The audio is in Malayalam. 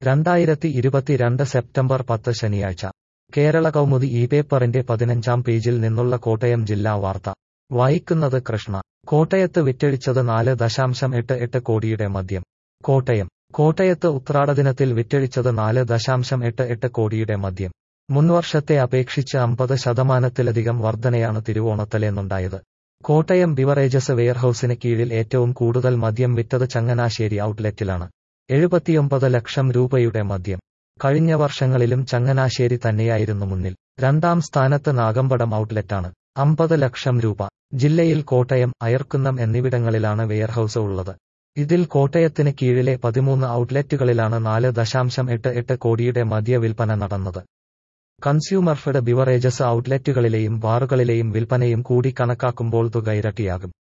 രണ്ടായിരത്തി ഇരുപത്തിരണ്ട് സെപ്റ്റംബർ പത്ത് ശനിയാഴ്ച കേരള കൗമുദി ഈ പേപ്പറിന്റെ പതിനഞ്ചാം പേജിൽ നിന്നുള്ള കോട്ടയം ജില്ലാ വാർത്ത വായിക്കുന്നത് കൃഷ്ണ കോട്ടയത്ത് വിറ്റഴിച്ചത് നാല് ദശാംശം എട്ട് എട്ട് കോടിയുടെ മദ്യം കോട്ടയം കോട്ടയത്ത് ഉത്രാടദിനത്തിൽ വിറ്റഴിച്ചത് നാല് ദശാംശം എട്ട് എട്ട് കോടിയുടെ മദ്യം മുൻവർഷത്തെ അപേക്ഷിച്ച് അമ്പത് ശതമാനത്തിലധികം വർധനയാണ് തിരുവോണത്തലേന്നുണ്ടായത് കോട്ടയം ബിവറേജസ് വെയർഹൌസിന് കീഴിൽ ഏറ്റവും കൂടുതൽ മദ്യം വിറ്റത് ചങ്ങനാശ്ശേരി ഔട്ട്ലെറ്റിലാണ് എഴുപത്തിയൊമ്പത് ലക്ഷം രൂപയുടെ മദ്യം കഴിഞ്ഞ വർഷങ്ങളിലും ചങ്ങനാശ്ശേരി തന്നെയായിരുന്നു മുന്നിൽ രണ്ടാം സ്ഥാനത്ത് നാഗമ്പടം ഔട്ട്ലെറ്റാണ് അമ്പത് ലക്ഷം രൂപ ജില്ലയിൽ കോട്ടയം അയർക്കുന്നം എന്നിവിടങ്ങളിലാണ് വെയർഹൌസ് ഉള്ളത് ഇതിൽ കോട്ടയത്തിന് കീഴിലെ പതിമൂന്ന് ഔട്ട്ലെറ്റുകളിലാണ് നാല് ദശാംശം എട്ട് എട്ട് കോടിയുടെ മദ്യ വിൽപ്പന നടന്നത് കൺസ്യൂമർ ഫെഡ് ബിവറേജസ് ഔട്ട്ലെറ്റുകളിലെയും ബാറുകളിലെയും വിൽപ്പനയും കൂടി കണക്കാക്കുമ്പോൾ തുക ഇരട്ടിയാകും